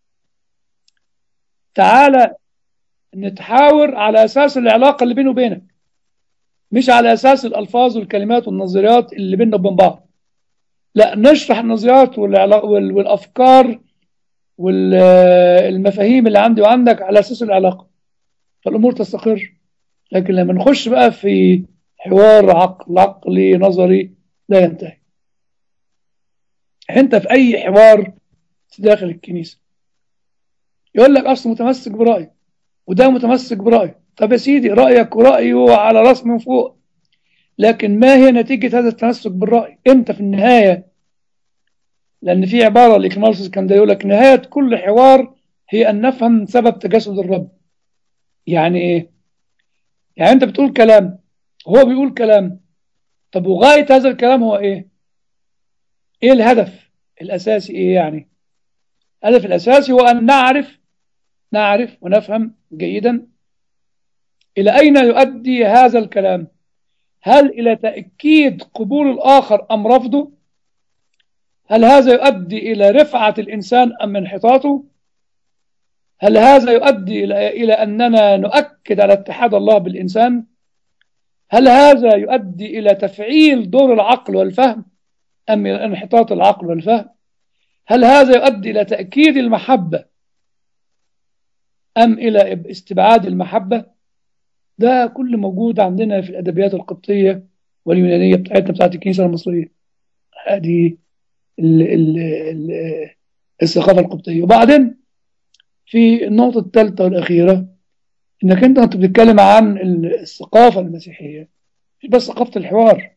تعالى نتحاور على أساس العلاقة اللي بينه وبينك مش على أساس الألفاظ والكلمات والنظريات اللي بيننا وبين بعض لا نشرح النظريات والأفكار والمفاهيم اللي عندي وعندك على أساس العلاقة فالأمور تستقر لكن لما نخش بقى في حوار عقل عقلي نظري لا ينتهي انت في اي حوار داخل الكنيسه يقول لك اصل متمسك برايه وده متمسك برايه طب يا سيدي رايك ورايه على راس من فوق لكن ما هي نتيجه هذا التمسك بالراي انت في النهايه لان في عباره لاكمالس اسكندريه يقول لك نهايه كل حوار هي ان نفهم سبب تجسد الرب يعني ايه يعني انت بتقول كلام هو بيقول كلام طب وغاية هذا الكلام هو ايه ايه الهدف الاساسي ايه يعني الهدف الاساسي هو ان نعرف نعرف ونفهم جيدا الى اين يؤدي هذا الكلام هل الى تأكيد قبول الاخر ام رفضه هل هذا يؤدي الى رفعة الانسان ام انحطاطه هل هذا يؤدي إلى إلى أننا نؤكد على اتحاد الله بالإنسان؟ هل هذا يؤدي إلى تفعيل دور العقل والفهم أم إلى انحطاط العقل والفهم؟ هل هذا يؤدي إلى تأكيد المحبة أم إلى استبعاد المحبة؟ ده كل موجود عندنا في الأدبيات القبطية واليونانية بتاعتنا بتاعت الكنيسة المصرية هذه ال ال ال الثقافة القبطية وبعدين في النقطة الثالثة والأخيرة إنك أنت كنت بتتكلم عن الثقافة المسيحية مش بس ثقافة الحوار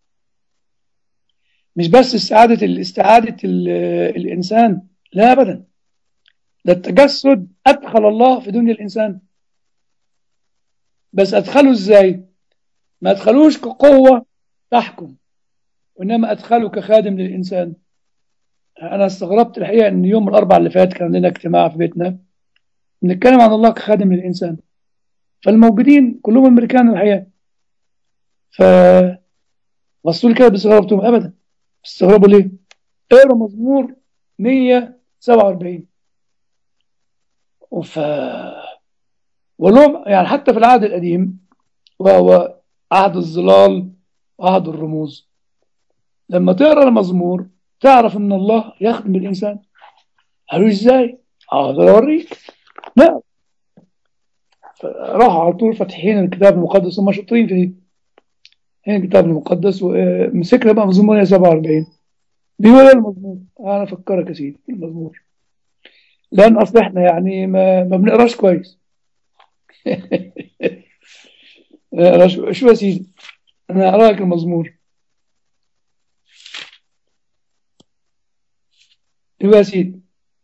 مش بس استعادة استعادة الإنسان لا أبدا ده التجسد أدخل الله في دنيا الإنسان بس أدخله إزاي؟ ما أدخلوش كقوة تحكم وإنما أدخله كخادم للإنسان أنا استغربت الحقيقة إن يوم الأربع اللي فات كان لنا اجتماع في بيتنا بنتكلم عن الله كخادم للإنسان فالموجودين كلهم أمريكان الحقيقة ف بصوا لي كده باستغراب أبدا استغربوا ليه؟ اقرا مزمور 147 ف ولهم يعني حتى في العهد القديم وهو عهد الظلال وعهد الرموز لما تقرا المزمور تعرف ان الله يخدم الانسان قالوا ازاي؟ اقدر اوريك لا راحوا على طول فاتحين الكتاب المقدس هم شاطرين في دي هنا الكتاب المقدس ومسكنا بقى مزمور 147 بيقول المزمور انا افكرك يا سيدي المزمور لان اصل احنا يعني ما, ما بنقراش كويس شو يا سيدي انا اقرا لك المزمور شوف يا سيدي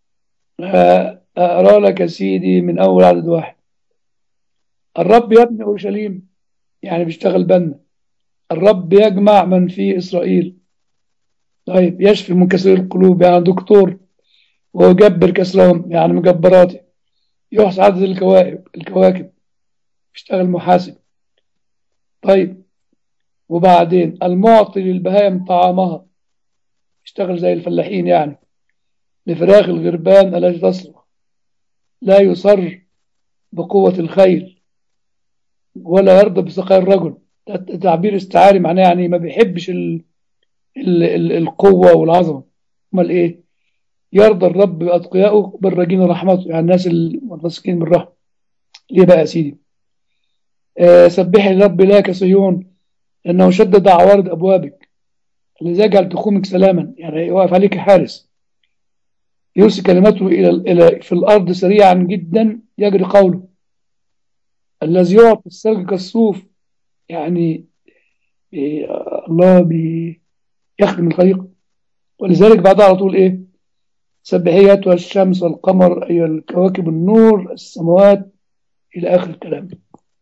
اقرا لك يا سيدي من اول عدد واحد الرب يبني اورشليم يعني بيشتغل بنا الرب يجمع من في اسرائيل طيب يشفي منكسر القلوب يعني دكتور ويجبر كسرهم يعني مجبراتي يحصي عدد الكواكب الكواكب يشتغل محاسب طيب وبعدين المعطي للبهائم طعامها يشتغل زي الفلاحين يعني لفراخ الغربان التي تصرخ لا يصر بقوة الخيل ولا يرضى بسقاء الرجل تعبير استعاري معناه يعني ما بيحبش ال ال ال القوة والعظمة امال ايه يرضى الرب بأتقيائه بالراجين رحمته يعني الناس المتمسكين بالرحمة ليه بقى يا سيدي آه سبحي الرب لا كصيون لأنه شدد عوارض أبوابك الذي يجعل تخومك سلاما يعني يوقف عليك حارس يرسل كلمته إلى إلى في الأرض سريعا جدا يجري قوله الذي يعطي السرج كالصوف يعني الله بيخدم الخليقة ولذلك بعدها على طول إيه سبحيات والشمس والقمر أي الكواكب النور السماوات إلى آخر الكلام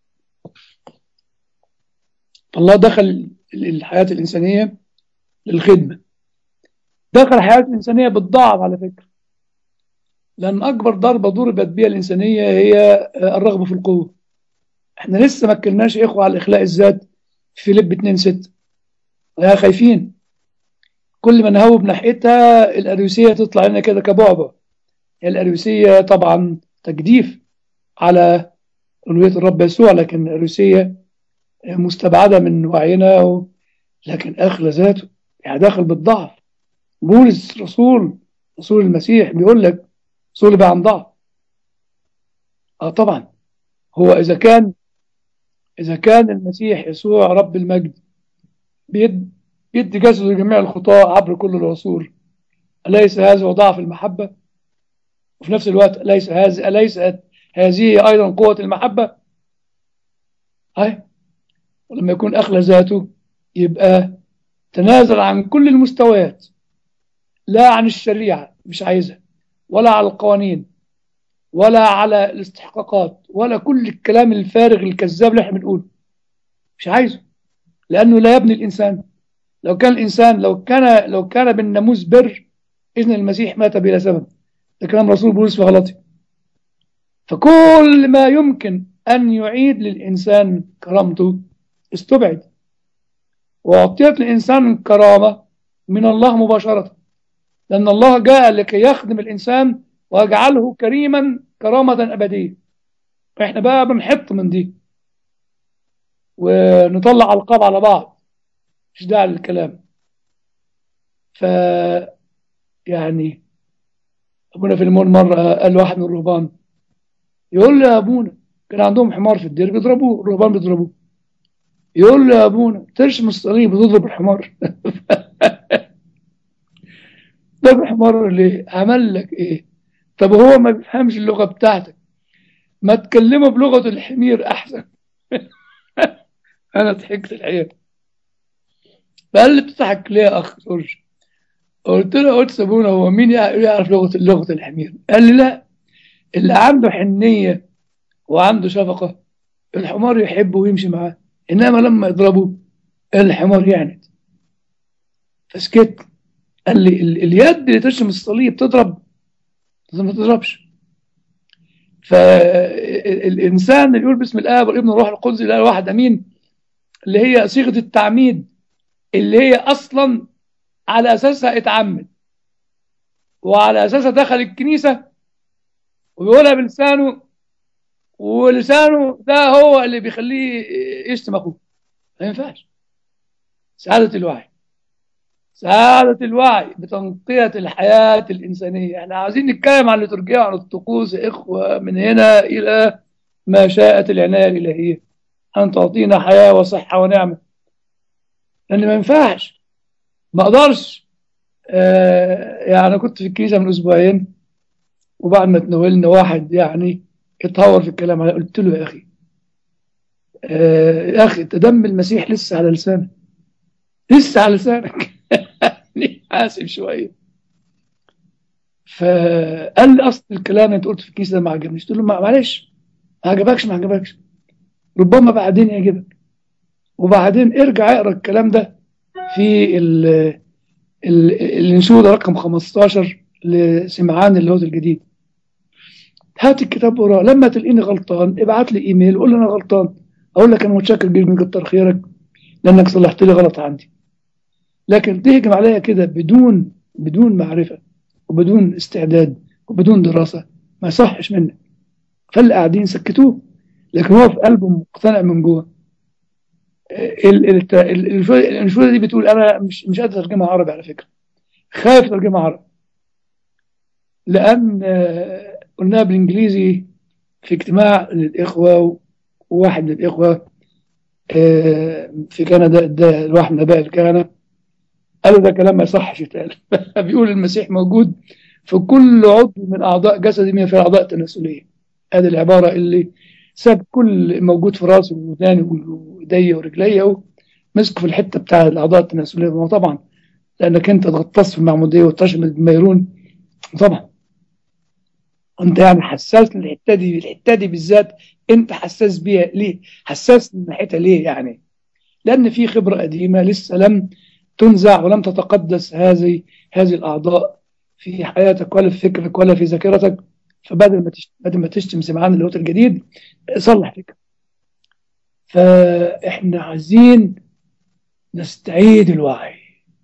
الله دخل الحياة الإنسانية للخدمة دخل الحياة الإنسانية بالضعف على فكرة لأن أكبر ضربة ضربت بها الإنسانية هي الرغبة في القوة احنا لسه ما اتكلمناش إخوة على إخلاء الذات في فيليب 2 6 يا خايفين كل ما نهوب ناحيتها الأريوسية تطلع لنا كده كبعبع الأريوسية طبعا تجديف على ألوهية الرب يسوع لكن الأريوسية مستبعدة من وعينا و... لكن أخلى ذاته يعني داخل بالضعف بولس رسول رسول المسيح بيقول لك صلب عن ضعف اه طبعا هو اذا كان اذا كان المسيح يسوع رب المجد بيد يدي جسده لجميع الخطاة عبر كل العصور أليس هذا هو ضعف المحبة وفي نفس الوقت أليس هذه أليس هذه أيضا قوة المحبة هاي ولما يكون أخلى ذاته يبقى تنازل عن كل المستويات لا عن الشريعة مش عايزها ولا على القوانين ولا على الاستحقاقات ولا كل الكلام الفارغ الكذاب اللي احنا بنقوله مش عايزه لانه لا يبني الانسان لو كان الانسان لو كان لو كان بالناموس بر اذن المسيح مات بلا سبب ده كلام رسول بولس في غلطي فكل ما يمكن ان يعيد للانسان كرامته استبعد واعطيت الانسان كرامه من الله مباشره لان الله جاء لكي يخدم الانسان ويجعله كريما كرامه ابديه احنا بقى بنحط من دي ونطلع القاب على بعض مش داعي للكلام ف يعني ابونا في المول مره قال واحد من الرهبان يقول له يا ابونا كان عندهم حمار في الدير بيضربوه الرهبان بيضربوه يقول له يا ابونا ترسم الصليب وتضرب الحمار ضرب الحمار ليه عمل لك ايه طب هو ما بيفهمش اللغه بتاعتك ما تكلمه بلغه الحمير احسن انا ضحكت الحقيقه فقال لي بتضحك ليه يا اخ جورج قلت له قلت سابونا هو مين يعرف لغه لغه الحمير قال لي لا اللي عنده حنيه وعنده شفقه الحمار يحبه ويمشي معاه انما لما يضربه الحمار يعند فسكت قال لي ال- اليد اللي ترسم الصليب تضرب ما تضربش فالإنسان اللي يقول باسم الآب والابن والروح القدس لا واحد أمين اللي هي صيغة التعميد اللي هي أصلا على أساسها اتعمد وعلى أساسها دخل الكنيسة ويقولها بلسانه ولسانه ده هو اللي بيخليه يشتم أخوه ما ينفعش سعادة الوعي سعادة الوعي بتنقية الحياة الإنسانية احنا عايزين نتكلم عن الليتورجية وعن الطقوس يا إخوة من هنا إلى ما شاءت العناية الإلهية أن تعطينا حياة وصحة ونعمة لأن ما ينفعش ما أقدرش آه يعني أنا كنت في الكنيسة من أسبوعين وبعد ما تناولنا واحد يعني اتهور في الكلام علي قلت له يا أخي آه يا أخي أنت دم المسيح لسه على لسانك لسه على لسانك حاسب شويه فقال لي اصل الكلام اللي انت قلته في الكنيسه ده ما عجبنيش قلت له ما- معلش ما عجبكش ما عجبكش ربما بعدين يعجبك وبعدين ارجع اقرا الكلام ده في ال ال الانشوده رقم 15 لسمعان اللاهوت الجديد هات الكتاب وراه لما تلاقيني غلطان ابعت لي ايميل قول لي انا غلطان اقول لك انا متشكر جدا كتر خيرك لانك صلحت لي غلط عندي لكن تهجم عليا كده بدون بدون معرفة وبدون استعداد وبدون دراسة ما يصحش منك فاللي قاعدين سكتوه لكن هو في قلبه مقتنع من جوه ال- ال- ال- الانشوده دي بتقول انا مش مش قادر اترجمها عربي على فكره خايف اترجمها عربي لان آه، قلناها بالانجليزي في اجتماع للاخوه وواحد من الاخوه آه، في كندا ده الواحد من اباء الكهنه قالوا ده كلام ما يصحش يتقال بيقول المسيح موجود في كل عضو من اعضاء جسدي من في الاعضاء التناسليه هذه العباره اللي ساب كل موجود في راسه وداني وايديا ورجليا مسكوا في الحته بتاع الاعضاء التناسليه ما طبعا لانك انت تغطس في المعموديه وتشمل بميرون طبعا انت يعني حساس للحته دي الحته دي بالذات انت حساس بيها ليه؟ حساس من ناحيتها ليه يعني؟ لان في خبره قديمه لسه لم تنزع ولم تتقدس هذه هذه الاعضاء في حياتك ولا في فكرك ولا في ذاكرتك فبدل ما تشتم بدل ما تشتم سمعان اللاهوت الجديد صلح فكرك فاحنا عايزين نستعيد الوعي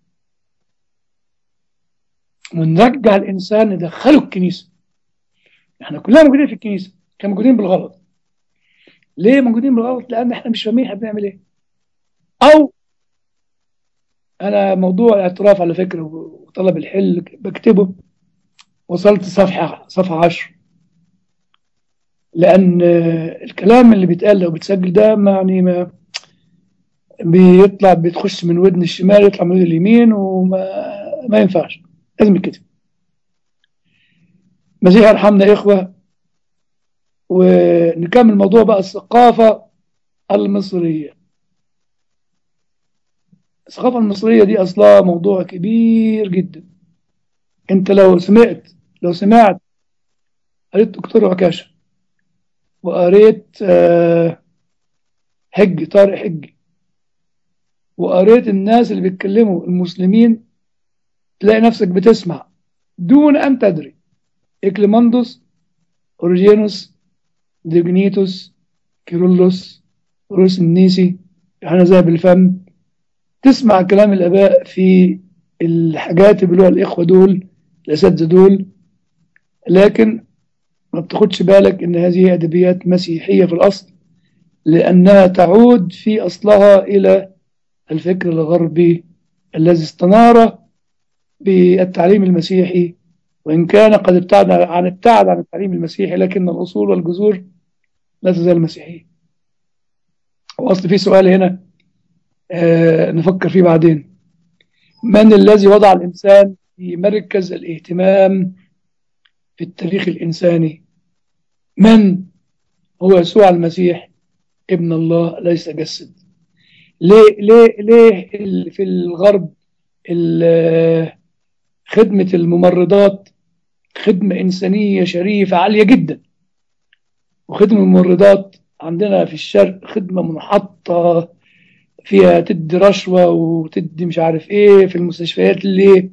ونرجع الانسان ندخله الكنيسه احنا كلنا موجودين في الكنيسه كان موجودين بالغلط ليه موجودين بالغلط لان احنا مش فاهمين احنا بنعمل ايه او انا موضوع الاعتراف على فكره وطلب الحل بكتبه وصلت صفحه صفحه 10 لان الكلام اللي بيتقال لو بتسجل ده يعني ما بيطلع بتخش من ودن الشمال يطلع من ودن اليمين وما ما ينفعش لازم يتكتب مسيح يرحمنا يا اخوه ونكمل موضوع بقى الثقافه المصريه الثقافه المصريه دي اصلها موضوع كبير جدا انت لو سمعت لو سمعت قريت دكتور عكاشة وقريت آه، حج طارق حج وقريت الناس اللي بيتكلموا المسلمين تلاقي نفسك بتسمع دون أن تدري إكليماندوس أورجينوس ديجنيتوس كيرلس روس النيسي يوحنا ذهب الفم تسمع كلام الآباء في الحاجات اللي بيقولوها الإخوة دول الأساتذة دول لكن ما بتاخدش بالك إن هذه أدبيات مسيحية في الأصل لأنها تعود في أصلها إلى الفكر الغربي الذي استنار بالتعليم المسيحي وإن كان قد ابتعد عن ابتعد عن التعليم المسيحي لكن الأصول والجذور لا تزال مسيحية وأصل في سؤال هنا آه نفكر فيه بعدين من الذي وضع الإنسان في مركز الاهتمام في التاريخ الإنساني من هو يسوع المسيح ابن الله ليس جسد ليه ليه ليه ال- في الغرب ال- خدمة الممرضات خدمة إنسانية شريفة عالية جدا وخدمة الممرضات عندنا في الشرق خدمة منحطة فيها تدي رشوة وتدي مش عارف ايه في المستشفيات ليه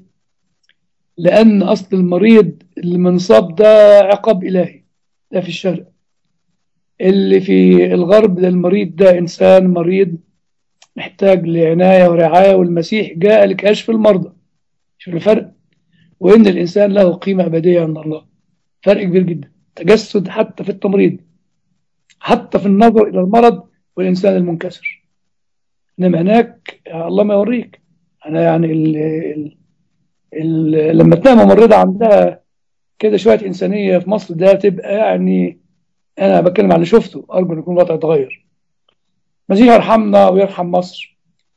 لأن أصل المريض اللي منصاب ده عقاب إلهي ده في الشرق اللي في الغرب ده المريض ده إنسان مريض محتاج لعناية ورعاية والمسيح جاء لكشف المرضى شوف الفرق وإن الإنسان له قيمة أبدية عند الله فرق كبير جدا تجسد حتى في التمريض حتى في النظر إلى المرض والإنسان المنكسر إنما هناك يا الله ما يوريك أنا يعني ال ال ال لما تلاقي ممرضة عندها كده شوية إنسانية في مصر ده تبقى يعني أنا بتكلم على اللي شفته أرجو أن يكون الوضع اتغير المسيح يرحمنا ويرحم مصر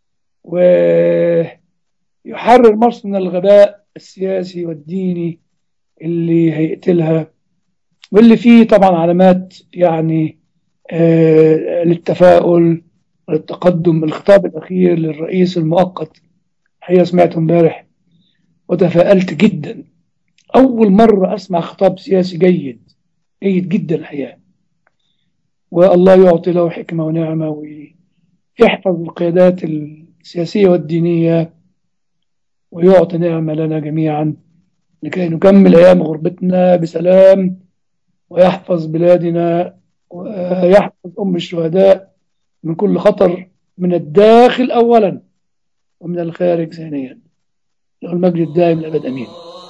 ويحرر مصر من الغباء السياسي والديني اللي هيقتلها واللي فيه طبعا علامات يعني آه للتفاؤل وللتقدم الخطاب الأخير للرئيس المؤقت الحقيقة سمعته امبارح وتفائلت جدا أول مرة أسمع خطاب سياسي جيد جيد جدا الحقيقة والله يعطي له حكمة ونعمة ويحفظ القيادات السياسية والدينية ويعطي نعمة لنا جميعا لكي نكمل أيام غربتنا بسلام ويحفظ بلادنا ويحفظ أم الشهداء من كل خطر من الداخل أولا ومن الخارج ثانيا له المجد الدائم الأبد أمين